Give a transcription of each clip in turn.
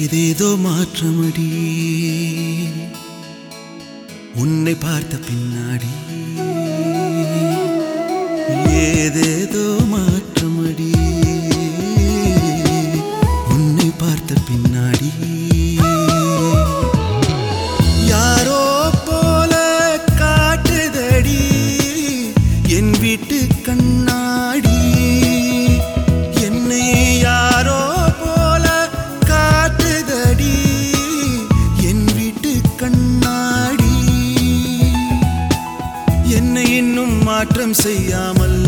ஏதேதோ மாற்றமடி உன்னை பார்த்த பின்னாடி ஏதேதோ மாற்றமடி உன்னை பார்த்த பின்னாடி யாரோ போல காட்டுதடி என் வீட்டு கண்ணாடி என்னை யாரோ போல காட்டுதடி என் வீட்டு கண்ணாடி என்னை இன்னும் மாற்றம் செய்யாமல்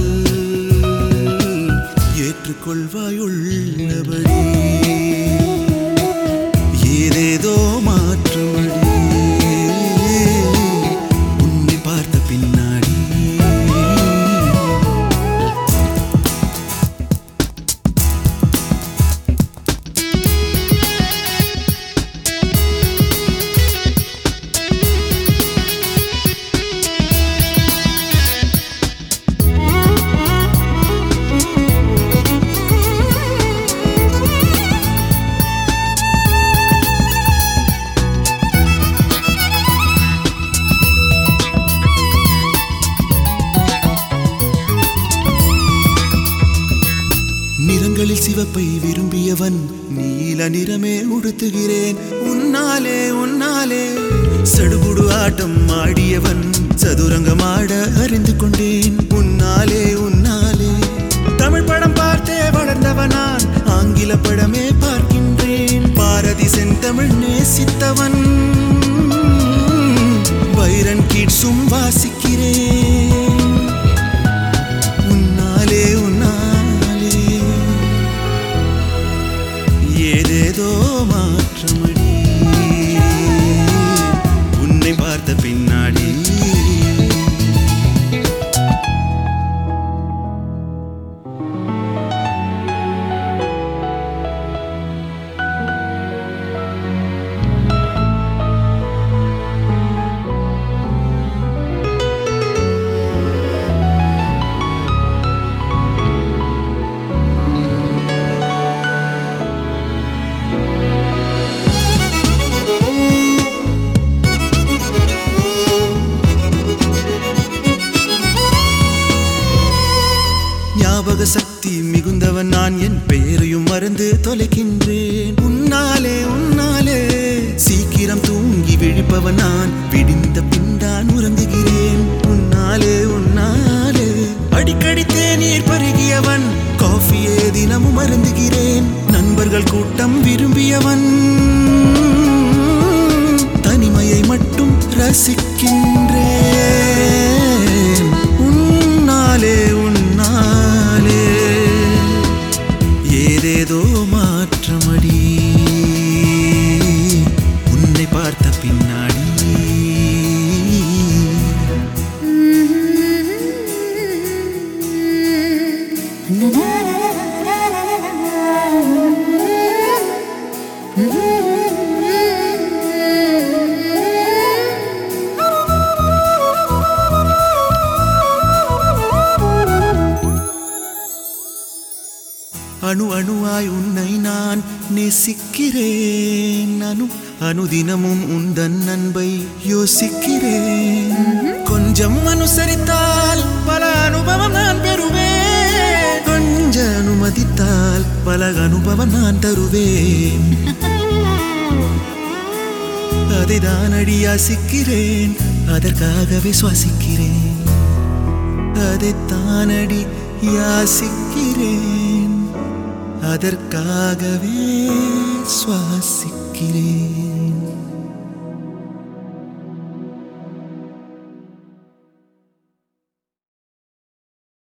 ஏற்றுக்கொள்வாய் உள்ளபடி ஏதேதோ மாற்றமடி உன்னை பார்த்த பின்னாடி நிறங்களில் சிவப்பை விரும்பியவன் நீல நிறமே உடுத்துகிறேன் உன்னாலே உன்னாலே சடுகுடு ஆட்டம் ஆடியவன் சதுரங்கமாட அறிந்து கொண்டேன் உன்னாலே உன்னாலே தமிழ் படம் பார்த்தே வளர்ந்தவன் நான் ஆங்கில படமே பார்க்கின்றேன் பாரதி செந்தமிழ் நேசித்தவன் வைரன் கீட்ஸும் வாசிக்கிறேன் உன்னாலே உன்னாலே ஏதேதோ மாற்றமடி உன்னை பார்த்த பின்னாடி ஞாபக சக்தி மிகுந்தவன் நான் என் பெயரையும் மறந்து தொலைக்கின்றேன் உன்னாலே உன்னாலே சீக்கிரம் தூங்கி விழிப்பவன் நான் விடிந்த பின்தான் உறங்குகிறேன் உன்னாலே உன்னாலே அடிக்கடி தேநீர் பருகியவன் காஃபியே தினமும் அருந்துகிறேன் நண்பர்கள் கூட்டம் விரும்பியவன் தனிமையை மட்டும் ரசிக்கின்றேன் உன்னாலே உன்னாலே ஏதேதோ மாற்றமடி உன்னை பார்த்த பின்னாடி அணு அணுவாய் உன்னை நான் நேசிக்கிறேன் அனு அனுதினமும் உந்தன் அன்பை யோசிக்கிறேன் கொஞ்சம் அனுசரித்தால் பல அனுபவம் நான் பெறுவேன் கொஞ்ச அனுமதித்தால் பல அனுபவம் நான் தருவேன் அதை தான் அடி யாசிக்கிறேன் அதற்காகவே சுவாசிக்கிறேன் அதை தானடி யாசிக்கிறேன் அதற்காகவே சுவாசிக்கிறேன்